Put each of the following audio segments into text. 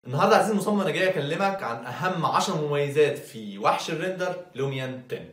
النهارده عزيزي المصمم انا جاي اكلمك عن اهم 10 مميزات في وحش الريندر لوميان 10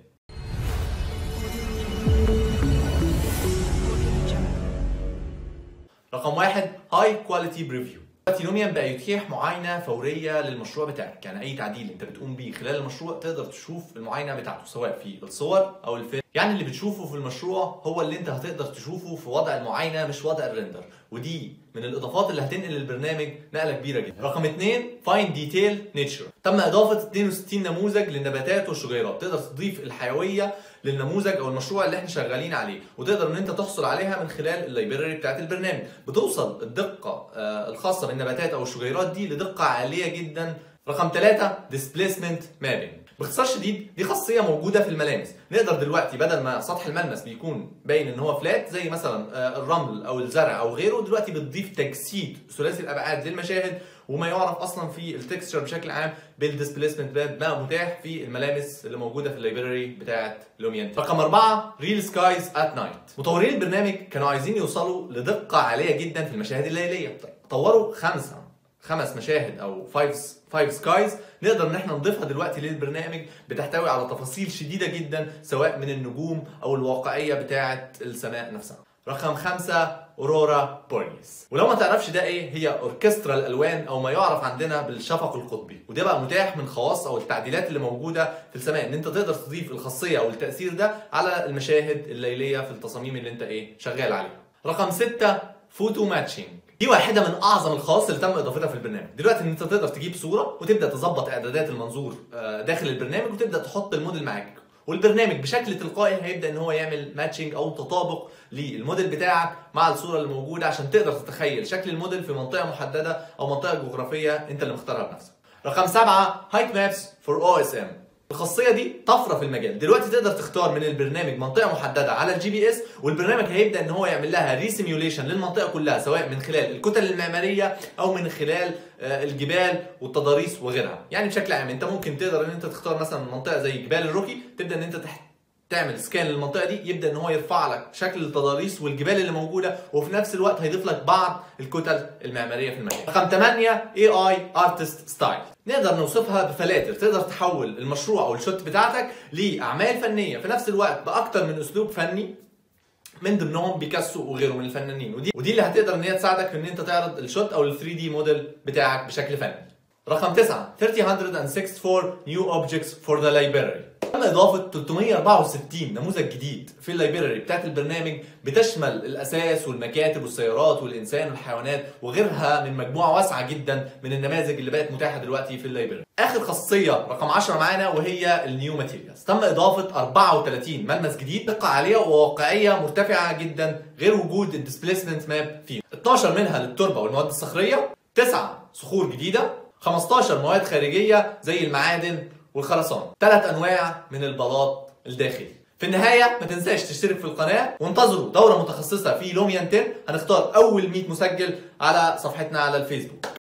رقم واحد هاي كواليتي بريفيو دلوقتي لوميان بقى يتيح معاينه فوريه للمشروع بتاعك يعني اي تعديل انت بتقوم بيه خلال المشروع تقدر تشوف المعاينه بتاعته سواء في الصور او الفيلم يعني اللي بتشوفه في المشروع هو اللي انت هتقدر تشوفه في وضع المعاينه مش وضع الريندر ودي من الاضافات اللي هتنقل البرنامج نقله كبيره جدا رقم اثنين فاين ديتيل نيتشر تم اضافه 62 نموذج للنباتات والشجيرات تقدر تضيف الحيويه للنموذج او المشروع اللي احنا شغالين عليه وتقدر ان انت تحصل عليها من خلال اللايبراري بتاعت البرنامج بتوصل الدقه آه، الخاصه بالنباتات او الشجيرات دي لدقه عاليه جدا رقم ثلاثة ديسبيسمنت مابينج باختصار شديد دي خاصيه موجوده في الملامس نقدر دلوقتي بدل ما سطح الملمس بيكون باين ان هو فلات زي مثلا آه، الرمل او الزرع او غيره دلوقتي بتضيف تجسيد ثلاثي الابعاد للمشاهد وما يعرف اصلا في التكستشر بشكل عام بالديسبيسمنت ماب بقى متاح في الملامس اللي موجوده في اللايبراري بتاعه لوميان رقم أربعة ريل سكايز ات نايت مطورين البرنامج كانوا عايزين يوصلوا لدقه عاليه جدا في المشاهد الليليه طيب طوروا خمسه خمس مشاهد او فايف فايف سكايز نقدر ان احنا نضيفها دلوقتي للبرنامج بتحتوي على تفاصيل شديده جدا سواء من النجوم او الواقعيه بتاعه السماء نفسها رقم خمسة اورورا بورنيس ولو ما تعرفش ده ايه هي اوركسترا الالوان او ما يعرف عندنا بالشفق القطبي وده بقى متاح من خواص او التعديلات اللي موجوده في السماء ان انت تقدر تضيف الخاصيه او التاثير ده على المشاهد الليليه في التصاميم اللي انت ايه شغال عليها رقم ستة فوتو ماتشنج دي واحدة من أعظم الخواص اللي تم إضافتها في البرنامج، دلوقتي إن أنت تقدر تجيب صورة وتبدأ تظبط إعدادات المنظور آه، داخل البرنامج وتبدأ تحط الموديل معاك، والبرنامج بشكل تلقائي هيبدأ إن هو يعمل ماتشنج أو تطابق للموديل بتاعك مع الصورة اللي موجودة عشان تقدر تتخيل شكل الموديل في منطقة محددة أو منطقة جغرافية أنت اللي مختارها بنفسك. رقم سبعة هايت مابس فور او اس ام الخاصيه دي طفره في المجال دلوقتي تقدر تختار من البرنامج منطقه محدده على الجي بي اس والبرنامج هيبدا ان هو يعمل لها ريسيميوليشن للمنطقه كلها سواء من خلال الكتل المعماريه او من خلال آه، الجبال والتضاريس وغيرها يعني بشكل عام انت ممكن تقدر ان انت تختار مثلا منطقه زي جبال الروكي تبدا ان انت تحت تعمل سكان للمنطقه دي يبدا ان هو يرفع لك شكل التضاريس والجبال اللي موجوده وفي نفس الوقت هيضيف لك بعض الكتل المعماريه في المكان. رقم 8 اي اي ارتست ستايل نقدر نوصفها بفلاتر تقدر تحول المشروع او الشوت بتاعتك لاعمال فنيه في نفس الوقت باكتر من اسلوب فني من ضمنهم بيكاسو وغيره من الفنانين ودي ودي اللي هتقدر ان هي تساعدك في ان انت تعرض الشوت او ال 3 دي موديل بتاعك بشكل فني. رقم 9 364 new objects for the library تم اضافه 364 نموذج جديد في اللايبراري بتاعت البرنامج بتشمل الاساس والمكاتب والسيارات والانسان والحيوانات وغيرها من مجموعه واسعه جدا من النماذج اللي بقت متاحه دلوقتي في اللايبراري. اخر خاصيه رقم 10 معانا وهي النيو ماتيريالز تم اضافه 34 ملمس جديد دقه عاليه وواقعيه مرتفعه جدا غير وجود الديسبيسمنت ماب فيه 12 منها للتربه والمواد الصخريه 9 صخور جديده 15 مواد خارجيه زي المعادن والخرسانه ثلاث انواع من البلاط الداخلي في النهايه ما تنساش تشترك في القناه وانتظروا دوره متخصصه في لوميان 10 هنختار اول 100 مسجل على صفحتنا على الفيسبوك